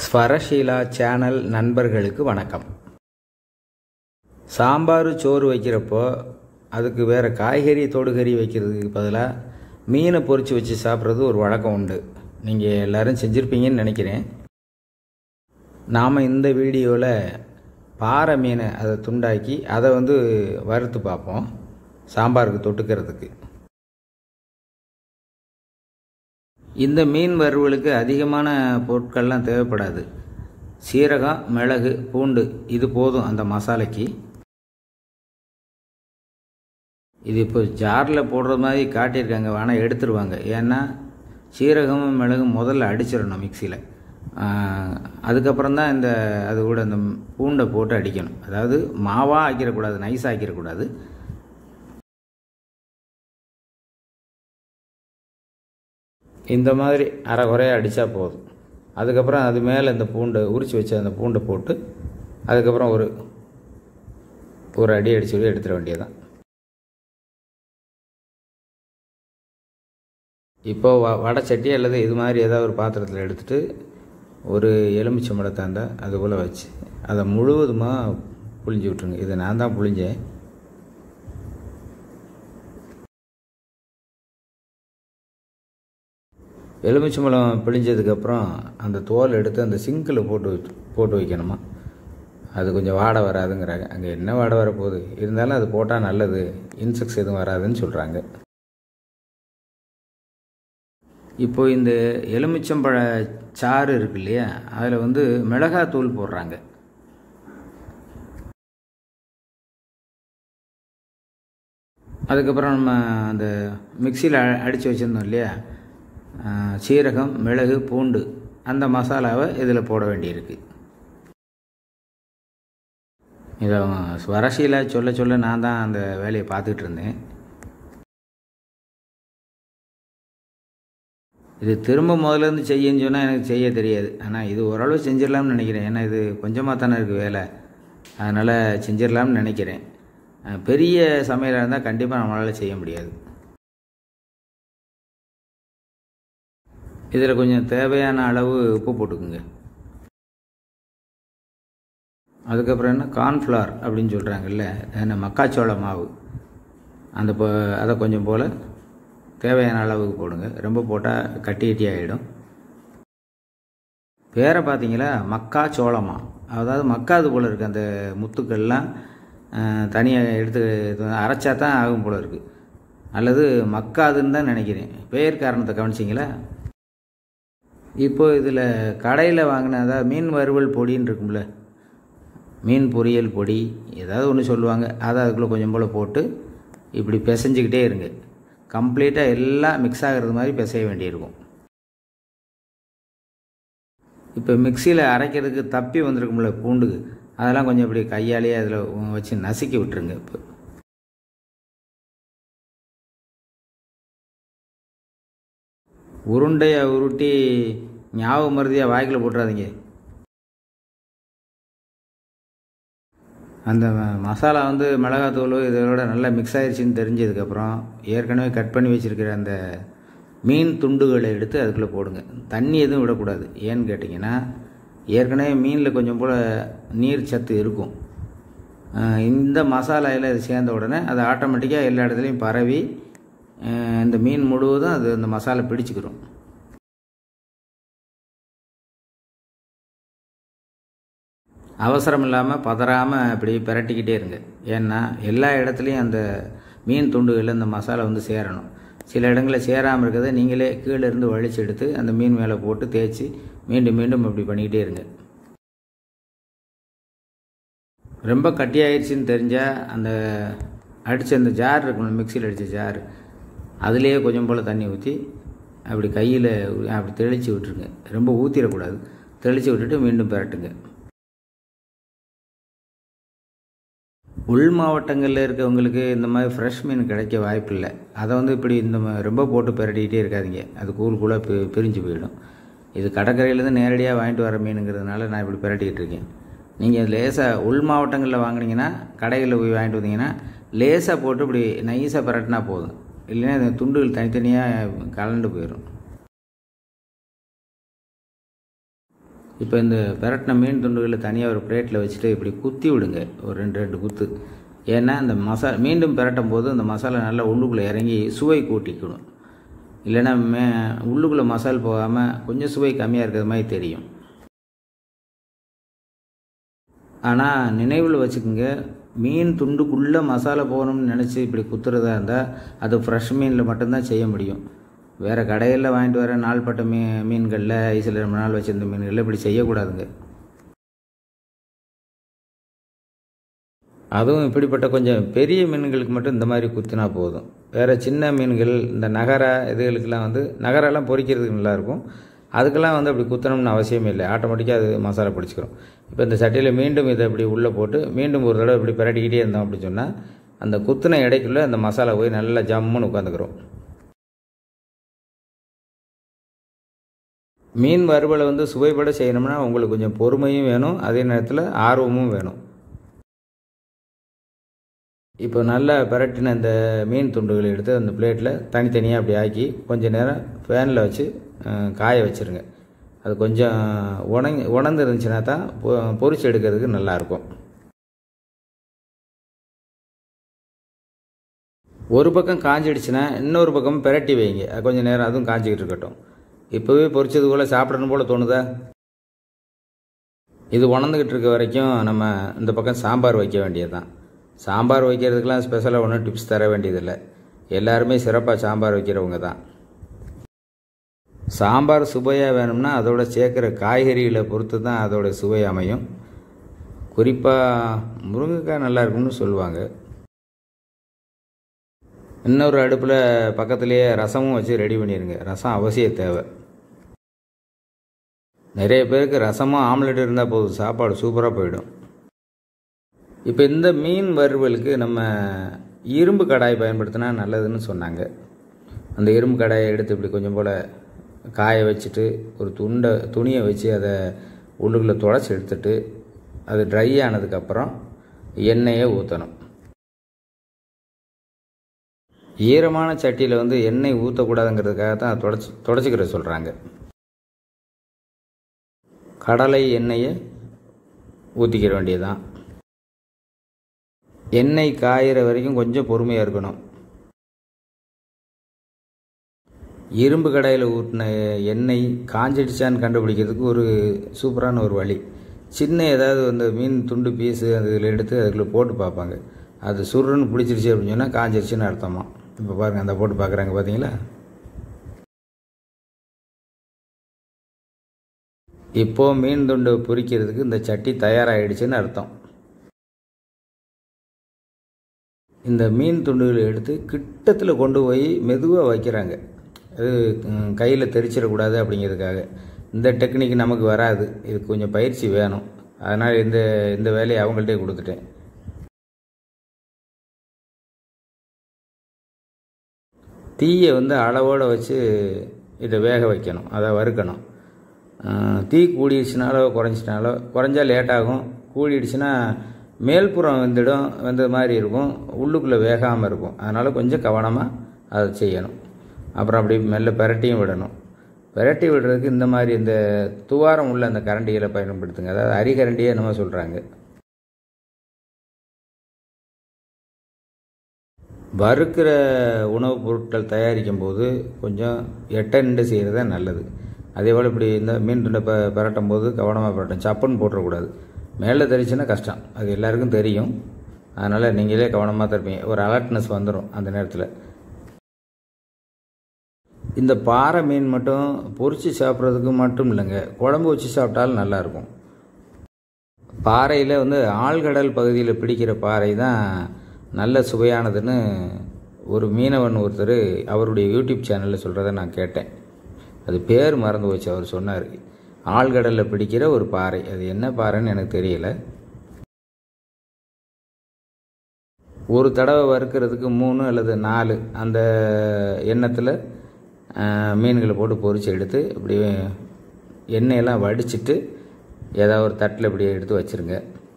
ஸ்வரஷீலா channel நண்பர்களுக்கு வணக்கம் சாம்பார் சோறு வைக்கிறப்போ அதுக்கு வேறு காய்கறி தொடுகறி வைக்கிறதுக்கு பதிலாக மீனை பொரித்து வச்சு சாப்பிட்றது ஒரு வழக்கம் உண்டு நீங்கள் எல்லோரும் செஞ்சுருப்பீங்கன்னு நினைக்கிறேன் நாம் இந்த வீடியோவில் பாறை மீனை அதை துண்டாக்கி அதை வந்து வறுத்து பார்ப்போம் சாம்பாருக்கு தொட்டுக்கிறதுக்கு இந்த மீன் வறுவலுக்கு அதிகமான பொருட்கள்லாம் தேவைப்படாது சீரகம் மிளகு பூண்டு இது போதும் அந்த மசாலைக்கு இது இப்போ ஜாரில் போடுற மாதிரி காட்டியிருக்காங்க வேணால் எடுத்துருவாங்க ஏன்னா சீரகமும் மிளகும் முதல்ல அடிச்சிடணும் மிக்சியில் அதுக்கப்புறம் தான் இந்த அது கூட இந்த பூண்டை போட்டு அடிக்கணும் அதாவது மாவாக ஆக்கிடக்கூடாது நைஸாக ஆக்கிடக்கூடாது இந்த மாதிரி அரை குறையாக அடித்தா போதும் அதுக்கப்புறம் அது மேலே இந்த பூண்டை உரித்து வச்ச அந்த பூண்டை போட்டு அதுக்கப்புறம் ஒரு ஒரு அடி அடிச்சு எடுத்துட வேண்டியதுதான் இப்போ வ வடை சட்டி அல்லது இது மாதிரி ஏதாவது ஒரு பாத்திரத்தில் எடுத்துகிட்டு ஒரு எலுமிச்சம்பழத்தை இருந்தால் அது போல் வச்சு அதை முழுவதுமாக புழிஞ்சு விட்ருங்க இதை நான் தான் புழிஞ்சேன் எலுமிச்சம்பழம் பிழிஞ்சதுக்கப்புறம் அந்த தோல் எடுத்து அந்த சிங்கில் போட்டு போட்டு வைக்கணுமா அது கொஞ்சம் வாடை வராதுங்கிறாங்க அங்கே என்ன வாடை வரப்போகுது இருந்தாலும் அது போட்டால் நல்லது இன்செக்ட்ஸ் எதுவும் வராதுன்னு சொல்கிறாங்க இப்போ இந்த எலுமிச்சம்பழ சாறு இருக்கு இல்லையா அதில் வந்து மிளகாத்தூள் போடுறாங்க அதுக்கப்புறம் நம்ம அந்த மிக்சியில் அடித்து வச்சுருந்தோம் இல்லையா சீரகம் மிளகு பூண்டு அந்த மசாலாவை இதில் போட வேண்டியிருக்கு இதை ஸ்வரசியில் சொல்ல சொல்ல நான் தான் அந்த வேலையை பார்த்துக்கிட்டு இருந்தேன் இது திரும்ப முதலேருந்து செய்யன்னு சொன்னால் எனக்கு செய்ய தெரியாது ஆனால் இது ஓரளவு செஞ்சிடலாம்னு நினைக்கிறேன் ஏன்னா இது கொஞ்சமாக தானே இருக்குது வேலை அதனால் செஞ்சிடலாம்னு நினைக்கிறேன் பெரிய சமையலாக இருந்தால் கண்டிப்பாக நம்மளால் செய்ய முடியாது இதில் கொஞ்சம் தேவையான அளவு உப்பு போட்டுக்குங்க அதுக்கப்புறம் என்ன கார்ன்ஃப்ளவர் அப்படின்னு சொல்கிறாங்கல்ல என்ன மக்காச்சோள மாவு அந்த அதை கொஞ்சம் போல் தேவையான அளவுக்கு போடுங்க ரொம்ப போட்டால் கட்டி கட்டி ஆகிடும் பேரை பார்த்தீங்களா மக்கா சோளமா அதாவது மக்காது போல் இருக்குது அந்த முத்துக்கள்லாம் தனியாக எடுத்து அரைச்சா தான் ஆகும் போல் இருக்குது அல்லது மக்காதுன்னு தான் நினைக்கிறேன் பெயர் காரணத்தை கவனிச்சிங்களா இப்போ இதில் கடையில் வாங்கின அதாவது மீன் வறுவல் பொடின்னு இருக்கும்ல மீன் பொரியல் பொடி ஏதாவது ஒன்று சொல்லுவாங்க அதை அதுக்குள்ளே கொஞ்சம் போல் போட்டு இப்படி பிசைஞ்சிக்கிட்டே இருங்க கம்ப்ளீட்டாக எல்லாம் மிக்ஸ் ஆகிறது மாதிரி பிசைய வேண்டியிருக்கும் இப்போ மிக்சியில் அரைக்கிறதுக்கு தப்பி வந்திருக்கும்ல பூண்டுக்கு அதெல்லாம் கொஞ்சம் இப்படி கையாலேயே அதில் வச்சு நசுக்கி விட்டுருங்க இப்போ உருண்டையை உருட்டி ஞாபகம் மருதியாக வாய்க்கில் போட்டுறாதீங்க அந்த மசாலா வந்து மிளகாத்தூள் இதோட நல்லா மிக்ஸ் ஆயிடுச்சின்னு தெரிஞ்சதுக்கப்புறம் ஏற்கனவே கட் பண்ணி வச்சுருக்கிற அந்த மீன் துண்டுகளை எடுத்து அதுக்குள்ளே போடுங்க தண்ணி எதுவும் விடக்கூடாது ஏன்னு கேட்டிங்கன்னா ஏற்கனவே மீனில் கொஞ்சம் போல் நீர் சத்து இருக்கும் இந்த மசாலாவில் இது சேர்ந்த உடனே அது ஆட்டோமேட்டிக்காக எல்லா இடத்துலையும் பரவி இந்த மீன் முழுவதும் அது அந்த மசாலா பிடிச்சிக்கிறோம் அவசரம் இல்லாமல் பதறாமல் அப்படி பிரட்டிக்கிட்டே இருங்க ஏன்னா எல்லா இடத்துலையும் அந்த மீன் துண்டுகளில் இந்த மசாலா வந்து சேரணும் சில இடங்களில் சேராமல் இருக்கிறத நீங்களே கீழே இருந்து வலிச்சு எடுத்து அந்த மீன் மேலே போட்டு தேய்ச்சி மீண்டும் மீண்டும் அப்படி பண்ணிக்கிட்டே இருங்க ரொம்ப கட்டியாயிடுச்சின்னு தெரிஞ்சால் அந்த அடித்த அந்த ஜார் இருக்கணும் மிக்சியில் அடித்த ஜார் அதுலேயே கொஞ்சம் போல் தண்ணி ஊற்றி அப்படி கையில் அப்படி தெளித்து விட்டுருங்க ரொம்ப ஊற்றிடக்கூடாது தெளித்து விட்டுட்டு மீண்டும் பிரட்டுங்க உள் மாவட்டங்களில் இருக்கவங்களுக்கு இந்த மாதிரி ஃப்ரெஷ் மீன் கிடைக்க வாய்ப்பு இல்லை அதை வந்து இப்படி இந்த ரொம்ப போட்டு பிரட்டிக்கிட்டே இருக்காதிங்க அது கூழ் கூழாக பி பிரிஞ்சு போயிடும் இது கடற்கரையிலேருந்து நேரடியாக வாங்கிட்டு வர மீனுங்கிறதுனால நான் இப்படி பிரட்டிக்கிட்டு இருக்கேன் நீங்கள் லேசாக உள் மாவட்டங்களில் வாங்கினீங்கன்னா கடைகளில் போய் வாங்கிட்டு வந்தீங்கன்னா லேசாக போட்டு இப்படி நைஸாக பிரட்டினா போதும் இல்லைன்னா இந்த துண்டுகள் தனித்தனியாக கலண்டு போயிடும் இப்போ இந்த பெரட்டின மீன் துண்டுகளை தனியாக ஒரு பிளேட்டில் வச்சுட்டு இப்படி குத்தி விடுங்க ஒரு ரெண்டு ரெண்டு குத்து ஏன்னா இந்த மசாலா மீண்டும் பெரட்டும் போது இந்த மசாலா நல்லா உள்ளுக்குள்ளே இறங்கி சுவை கூட்டிக்கணும் இல்லைன்னா மே உள்ளுக்குள்ளே மசால் போகாமல் கொஞ்சம் சுவை கம்மியாக இருக்கிற மாதிரி தெரியும் ஆனால் நினைவில் வச்சுக்கோங்க மீன் துண்டுக்குள்ளே மசாலா போகணும்னு நினச்சி இப்படி குத்துறதா இருந்தால் அது ஃப்ரெஷ் மீனில் மட்டும்தான் செய்ய முடியும் வேறு கடைகளில் வாங்கிட்டு வர நாள்பட்ட மீ மீன்களில் ஐசில் ரொம்ப நாள் வச்சுருந்த மீன்களில் இப்படி செய்யக்கூடாதுங்க அதுவும் இப்படிப்பட்ட கொஞ்சம் பெரிய மீன்களுக்கு மட்டும் இந்த மாதிரி குத்தினா போதும் வேறு சின்ன மீன்கள் இந்த நகர இதுகளுக்கெல்லாம் வந்து நகரெல்லாம் பொரிக்கிறதுக்கு நல்லாயிருக்கும் அதுக்கெல்லாம் வந்து அப்படி குத்தணும்னு அவசியமே இல்லை ஆட்டோமேட்டிக்காக அது மசாலா பிடிச்சிக்கிறோம் இப்போ இந்த சட்டியில் மீண்டும் இதை இப்படி உள்ளே போட்டு மீண்டும் ஒரு தடவை இப்படி பிரட்டிக்கிட்டே இருந்தோம் அப்படின்னு சொன்னால் அந்த குத்தின இடைக்குள்ளே அந்த மசாலா போய் நல்லா ஜம்முன்னு உட்காந்துக்கிறோம் மீன் வறுவலை வந்து சுவைப்பட செய்யணும்னா உங்களுக்கு கொஞ்சம் பொறுமையும் வேணும் அதே நேரத்தில் ஆர்வமும் வேணும் இப்போ நல்லா பிரட்டின இந்த மீன் துண்டுகளை எடுத்து அந்த பிளேட்டில் தனித்தனியாக அப்படி ஆக்கி கொஞ்சம் நேரம் ஃபேனில் வச்சு காய வச்சுருங்க அது கொஞ்சம் உணங்கி உணர்ந்து இருந்துச்சுன்னா தான் பொரிச்சு எடுக்கிறதுக்கு நல்லாயிருக்கும் ஒரு பக்கம் காஞ்சிடுச்சுன்னா இன்னொரு பக்கம் பிரட்டி வைங்க அது கொஞ்சம் நேரம் அதுவும் காஞ்சிக்கிட்டு இருக்கட்டும் இப்போவே பொரிச்சது போல் சாப்பிடணும் போல் தோணுதா இது உணர்ந்துக்கிட்டு இருக்க வரைக்கும் நம்ம இந்த பக்கம் சாம்பார் வைக்க வேண்டியது தான் சாம்பார் வைக்கிறதுக்கெலாம் ஸ்பெஷலாக ஒன்றும் டிப்ஸ் தர வேண்டியதில்லை எல்லாருமே சிறப்பாக சாம்பார் வைக்கிறவங்க தான் சாம்பார் சுவையாக வேணும்னா அதோட சேர்க்குற காய்கறிகளை பொறுத்து தான் அதோட சுவை அமையும் குறிப்பாக முருங்கைக்காய் நல்லா இருக்கும்னு சொல்லுவாங்க இன்னொரு அடுப்பில் பக்கத்துலேயே ரசமும் வச்சு ரெடி பண்ணிடுங்க ரசம் அவசிய தேவை நிறைய பேருக்கு ரசமும் ஆம்லெட் இருந்தால் போதும் சாப்பாடு சூப்பராக போயிடும் இப்போ இந்த மீன் வறுவலுக்கு நம்ம இரும்பு கடாய் பயன்படுத்தினா நல்லதுன்னு சொன்னாங்க அந்த இரும்பு கடாயை எடுத்து இப்படி கொஞ்சம் போல் காய வச்சுட்டு ஒரு துண்டை துணியை வச்சு அதை உள்ளுக்குள்ளே தொடச்சி எடுத்துட்டு அது ட்ரை ஆனதுக்கப்புறம் எண்ணெயை ஊற்றணும் ஈரமான சட்டியில் வந்து எண்ணெய் ஊற்றக்கூடாதுங்கிறதுக்காக தான் அதை தொடச்சி தொடச்சிக்கிற சொல்கிறாங்க கடலை எண்ணெயை ஊற்றிக்கிற வேண்டியதுதான் எண்ணெய் காயிற வரைக்கும் கொஞ்சம் பொறுமையாக இருக்கணும் இரும்பு கடையில் ஊற்றின எண்ணெய் காஞ்சிடுச்சான்னு கண்டுபிடிக்கிறதுக்கு ஒரு சூப்பரான ஒரு வழி சின்ன ஏதாவது அந்த மீன் துண்டு பீஸு அதில் எடுத்து அதில் போட்டு பார்ப்பாங்க அது சுருன்னு பிடிச்சிருச்சு அப்படின்னு சொன்னால் காஞ்சிருச்சுன்னு அர்த்தமா இப்போ பாருங்கள் அந்த போட்டு பார்க்குறாங்க பார்த்தீங்களா இப்போது மீன் துண்டு பொரிக்கிறதுக்கு இந்த சட்டி தயாராகிடுச்சுன்னு அர்த்தம் இந்த மீன் துண்டுகளை எடுத்து கிட்டத்தில் கொண்டு போய் மெதுவாக வைக்கிறாங்க அது கையில் தெரிச்சிடக்கூடாது அப்படிங்கிறதுக்காக இந்த டெக்னிக் நமக்கு வராது இதுக்கு கொஞ்சம் பயிற்சி வேணும் அதனால் இந்த இந்த வேலையை அவங்கள்ட்டே கொடுத்துட்டேன் தீயை வந்து அளவோடு வச்சு இதை வேக வைக்கணும் அதை வறுக்கணும் தீ கூடிடுச்சுனாலோ குறைஞ்சினாலோ குறைஞ்சா லேட்டாகும் கூடிடுச்சுன்னா மேல்புறம் வெந்துடும் வெந்த மாதிரி இருக்கும் உள்ளுக்குள்ளே வேகாமல் இருக்கும் அதனால் கொஞ்சம் கவனமாக அதை செய்யணும் அப்புறம் அப்படி மெல்ல பெரட்டியும் விடணும் பெரட்டி விடுறதுக்கு இந்த மாதிரி இந்த துவாரம் உள்ள அந்த கரண்டிகளை பயன்படுத்துங்க அதாவது அரிகரண்டியே என்னமோ சொல்கிறாங்க வறுக்கிற உணவுப் பொருட்கள் தயாரிக்கும் போது கொஞ்சம் எட்ட நின்று செய்கிறது தான் நல்லது அதே போல் இப்படி இந்த மீன் துண்டை ப பரட்டும் போது கவனமாக பரட்டும் சப்புன்னு போட்டுறக்கூடாது மேலே தெரிச்சுன்னா கஷ்டம் அது எல்லாருக்கும் தெரியும் அதனால் நீங்களே கவனமாக தான் இருப்பீங்க ஒரு அலர்ட்னஸ் வந்துடும் அந்த நேரத்தில் இந்த பாறை மீன் மட்டும் பொரித்து சாப்பிட்றதுக்கு மட்டும் இல்லைங்க குழம்பு வச்சு சாப்பிட்டாலும் நல்லாயிருக்கும் பாறையில் வந்து ஆழ்கடல் பகுதியில் பிடிக்கிற பாறை தான் நல்ல சுவையானதுன்னு ஒரு மீனவன் ஒருத்தர் அவருடைய யூடியூப் சேனலில் சொல்கிறத நான் கேட்டேன் அது பேர் மறந்து போச்சு அவர் சொன்னார் ஆழ்கடலில் பிடிக்கிற ஒரு பாறை அது என்ன பாறைன்னு எனக்கு தெரியல ஒரு தடவை வறுக்கிறதுக்கு மூணு அல்லது நாலு அந்த எண்ணத்தில் மீன்களை போட்டு பொரித்து எடுத்து இப்படி எண்ணெயெல்லாம் வடிச்சிட்டு ஏதாவது ஒரு தட்டில் இப்படி எடுத்து வச்சுருங்க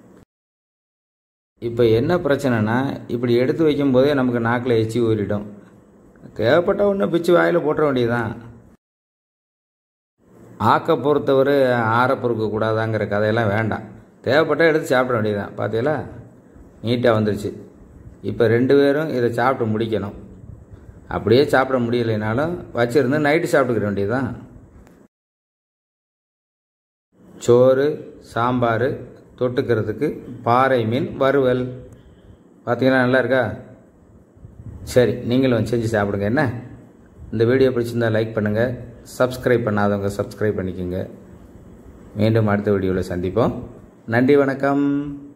இப்போ என்ன பிரச்சனைனா இப்படி எடுத்து வைக்கும்போதே நமக்கு நாக்கில் எச்சி ஊறிடும் தேவைப்பட்ட ஒன்று பிச்சு வாயில் போட்டுற வேண்டியதுதான் ஆக்க பொறுத்தவரை ஆற பொறுக்க கூடாதாங்கிற கதையெல்லாம் வேண்டாம் தேவைப்பட்டால் எடுத்து சாப்பிட வேண்டியதுதான் பார்த்தீங்களா நீட்டாக வந்துருச்சு இப்போ ரெண்டு பேரும் இதை சாப்பிட்டு முடிக்கணும் அப்படியே சாப்பிட முடியலைனாலும் வச்சுருந்து நைட்டு சாப்பிட்டுக்கிற வேண்டியதுதான் சோறு சாம்பார் தொட்டுக்கிறதுக்கு பாறை மீன் வறுவல் பார்த்தீங்கன்னா நல்லா இருக்கா சரி நீங்களும் செஞ்சு சாப்பிடுங்க என்ன இந்த வீடியோ பிடிச்சிருந்தா லைக் பண்ணுங்கள் சப்ஸ்கிரைப் பண்ணாதவங்க சப்ஸ்கிரைப் பண்ணிக்கோங்க மீண்டும் அடுத்த வீடியோவில் சந்திப்போம் நன்றி வணக்கம்